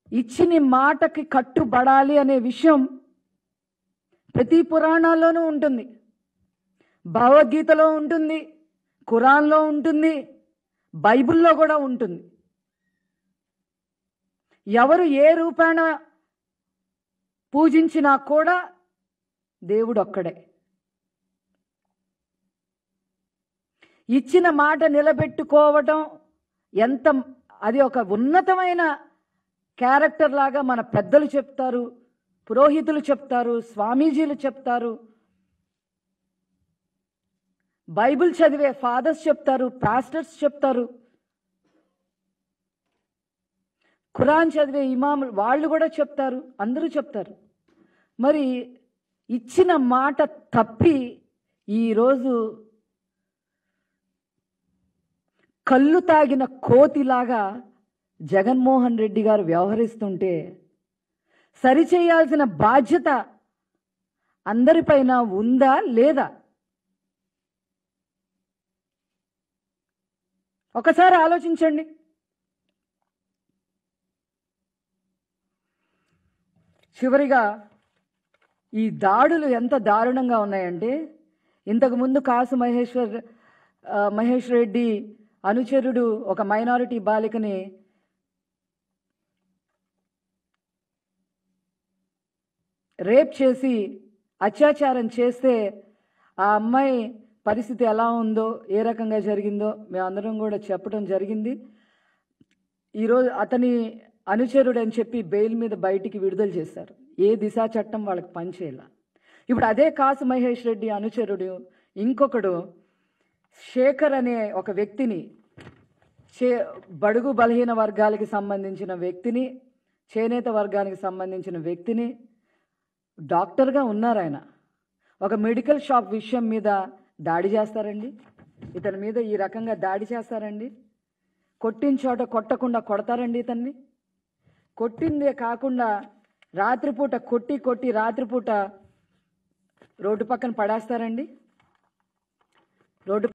ఇచ్చిన మాటకి కట్టుబడాలి అనే విషయం ప్రతి పురాణాల్లోనూ ఉంటుంది భగవద్గీతలో ఉంటుంది ఖురాన్లో ఉంటుంది బైబిల్లో కూడా ఉంటుంది ఎవరు ఏ రూపాన పూజించినా కూడా దేవుడు ఒక్కడే ఇచ్చిన మాట నిలబెట్టుకోవటం ఎంత అది ఒక ఉన్నతమైన క్యారెక్టర్ లాగా మన పెద్దలు చెప్తారు పురోహితులు చెప్తారు స్వామీజీలు చెప్తారు బైబిల్ చదివే ఫాదర్స్ చెప్తారు పాస్టర్స్ చెప్తారు ఖురాన్ చదివే ఇమాములు వాళ్ళు కూడా చెప్తారు అందరూ చెప్తారు మరి ఇచ్చిన మాట తప్పి ఈరోజు కళ్ళు తాగిన కోతిలాగా జగన్మోహన్ రెడ్డి గారు వ్యవహరిస్తుంటే సరిచేయాల్సిన బాధ్యత అందరిపైన ఉందా లేదా ఒకసారి ఆలోచించండి చివరిగా ఈ దాడులు ఎంత దారుణంగా ఉన్నాయంటే ఇంతకుముందు కాసు మహేశ్వర్ ఆ, మహేష్ రెడ్డి అనుచరుడు ఒక మైనారిటీ బాలికని రేప్ చేసి అత్యాచారం చేస్తే ఆ అమ్మాయి పరిస్థితి ఎలా ఉందో ఏ రకంగా జరిగిందో మేమందరం కూడా చెప్పడం జరిగింది ఈరోజు అతని అనుచరుడు అని చెప్పి బెయిల్ మీద బయటికి విడుదల చేశారు ఏ దిశా చట్టం వాళ్ళకి పనిచేయాల ఇప్పుడు అదే కాసు మహేష్ రెడ్డి అనుచరుడు ఇంకొకడు శేఖర్ అనే ఒక వ్యక్తిని చే బడుగు బలహీన వర్గాలకి సంబంధించిన వ్యక్తిని చేనేత వర్గానికి సంబంధించిన వ్యక్తిని డాక్టర్గా ఉన్నారు ఆయన ఒక మెడికల్ షాప్ విషయం మీద దాడి చేస్తారండి ఇతని మీద ఈ రకంగా దాడి చేస్తారండి కొట్టిన చోట కొట్టకుండా కొడతారండి ఇతన్ని కొట్టిందే కాకుండా రాత్రిపూట కొట్టి కొట్టి రాత్రిపూట రోడ్డు పక్కన పడేస్తారండి రోడ్డు